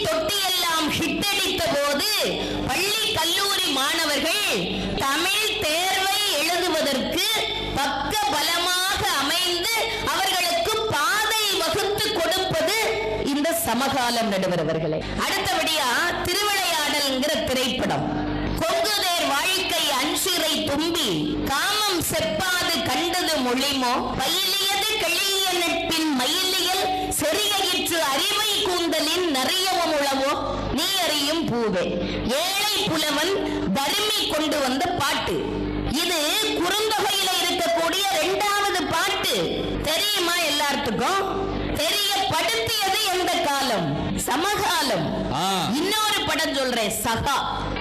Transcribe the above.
தொட்டியெல்லாம் ஹிட்டடித்த போது பள்ளி கல்லூரி மாணவர்கள் தமிழ் தேர்வை எழுதுவதற்கு பக்க பலமாக அமைந்து அவர்களுக்கு பாதை வகுத்து கொடுப்பது இந்த சமகாலம் நடுவர் அவர்களே அடுத்தபடியா திருவிளையாடல்ங்கிற திரைப்படம் கொங்குதேர் வாழ்க்கை அன்சிறை தும்பி காமம் செப்பாது கண்டது மொழிமோ பயிலியது கிளிய நட்பின் மயிலியல் செறியிற்று அறிவை கூந்தலின் நறியவும் உளவோ நீ அறியும் பூவே ஏழை புலவன் வறுமை கொண்டு வந்த பாட்டு இது குறுந்தொகையில இருக்கக்கூடிய இரண்டாவது பாட்டு தெரியுமா எல்லாத்துக்கும் தெரியப்படுத்தியது எந்த காலம் சமகாலம் ஆ. இன்னொரு படம் சொல்றேன் சகா